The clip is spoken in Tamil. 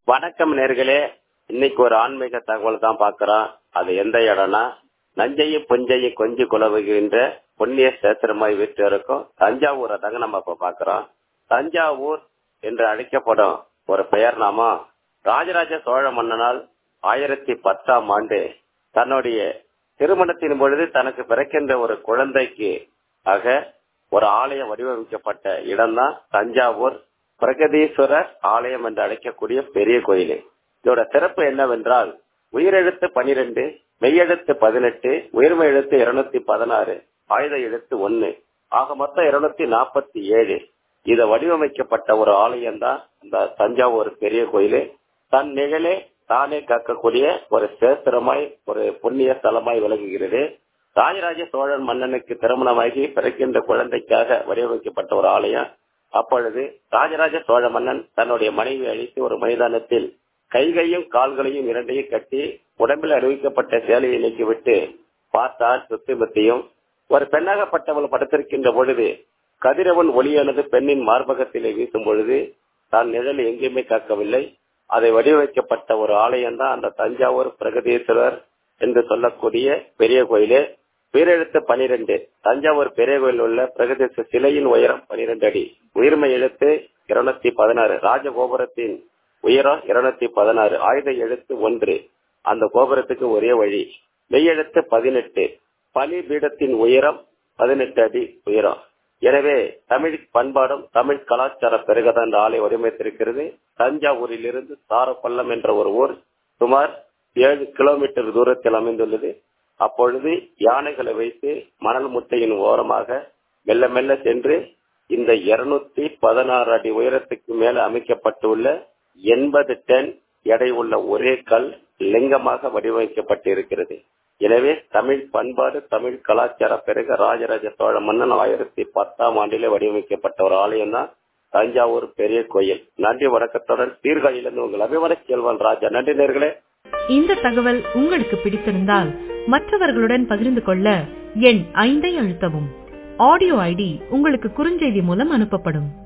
வணக்கம் நேர்களே இன்னைக்கு ஒரு ஆன்மீக தகவல் தான் பாக்குறோம் அது எந்த இடம்னா நஞ்சையும் புஞ்சையும் கொஞ்சி குலவுகின்ற புண்ணிய சேத்திரமாய் வீட்டு இருக்கும் தஞ்சாவூரை தாங்க நம்ம இப்ப பாக்குறோம் தஞ்சாவூர் என்று அழைக்கப்படும் ஒரு பெயர் நாம ராஜராஜ சோழ மன்னனால் ஆயிரத்தி பத்தாம் ஆண்டு தன்னுடைய திருமணத்தின் பொழுது தனக்கு பிறக்கின்ற ஒரு குழந்தைக்கு ஆக ஒரு ஆலயம் வடிவமைக்கப்பட்ட இடம்தான் தஞ்சாவூர் பிரகதீஸ்வரர் ஆலயம் என்று அழைக்கக்கூடிய பெரிய கோயில் இதோட சிறப்பு என்னவென்றால் உயிரெழுத்து பனிரெண்டு மெய்யெழுத்து பதினெட்டு உயிர்மை எழுத்து இருநூத்தி பதினாறு ஆயுத எழுத்து ஒன்னு ஆக மொத்தம் இருநூத்தி நாற்பத்தி ஏழு இத வடிவமைக்கப்பட்ட ஒரு ஆலயம் தான் இந்த தஞ்சாவூர் பெரிய கோயில் தன் நிழலே தானே காக்கக்கூடிய ஒரு சேத்திரமாய் ஒரு புண்ணிய ஸ்தலமாய் விளங்குகிறது ராஜராஜ சோழன் மன்னனுக்கு திருமணமாகி பிறக்கின்ற குழந்தைக்காக வடிவமைக்கப்பட்ட ஒரு ஆலயம் அப்பொழுது ராஜராஜ சோழ மன்னன் தன்னுடைய மனைவி அழித்து ஒரு மைதானத்தில் கைகையும் கால்களையும் இரண்டையும் கட்டி உடம்பில் அறிவிக்கப்பட்ட சேலையை நீக்கிவிட்டு பார்த்தால் சுத்தி முத்தியும் ஒரு பெண்ணாகப்பட்டவள் படுத்திருக்கின்ற பொழுது கதிரவன் ஒளியானது பெண்ணின் மார்பகத்திலே வீசும் பொழுது தான் நிழல் எங்கேயுமே காக்கவில்லை அதை வடிவமைக்கப்பட்ட ஒரு ஆலயம் தான் அந்த தஞ்சாவூர் பிரகதீஸ்வரர் என்று சொல்லக்கூடிய பெரிய கோயிலே உயிரெழுத்து பனிரெண்டு தஞ்சாவூர் பெரிய கோயில் உள்ள பிரகதீச சிலையின் உயரம் பனிரெண்டு அடி உயிர்மை எழுத்து இருநூத்தி பதினாறு ராஜகோபுரத்தின் உயரம் இருநூத்தி பதினாறு ஆயுத எழுத்து ஒன்று அந்த கோபுரத்துக்கு ஒரே வழி மெய்யெழுத்து பதினெட்டு பனி பீடத்தின் உயரம் பதினெட்டு அடி உயரம் எனவே தமிழ் பண்பாடும் தமிழ் கலாச்சார பெருகதான் இந்த ஆலை வடிவமைத்திருக்கிறது தஞ்சாவூரில் இருந்து சாரப்பள்ளம் என்ற ஒரு ஊர் சுமார் ஏழு கிலோமீட்டர் தூரத்தில் அமைந்துள்ளது அப்பொழுது யானைகளை வைத்து மணல் முட்டையின் ஓரமாக மெல்ல மெல்ல சென்று இந்த இருநூத்தி பதினாறு அடி உயரத்துக்கு மேல அமைக்கப்பட்டுள்ள எண்பது டன் எடை உள்ள ஒரே கல் லிங்கமாக வடிவமைக்கப்பட்டு இருக்கிறது எனவே தமிழ் பண்பாடு தமிழ் கலாச்சார பிறகு ராஜராஜ சோழ மன்னன் ஆயிரத்தி பத்தாம் ஆண்டிலே வடிவமைக்கப்பட்ட ஒரு ஆலயம் தான் தஞ்சாவூர் பெரிய கோயில் நன்றி வணக்கத்துடன் சீர்காழியிலிருந்து உங்கள் அபிமன செல்வன் ராஜா நன்றி நேர்களே இந்த தகவல் உங்களுக்கு பிடித்திருந்தால் மற்றவர்களுடன் பகிர்ந்து கொள்ள எண் ஐந்தை அழுத்தவும் ஆடியோ ஐடி உங்களுக்கு குறுஞ்செய்தி மூலம் அனுப்பப்படும்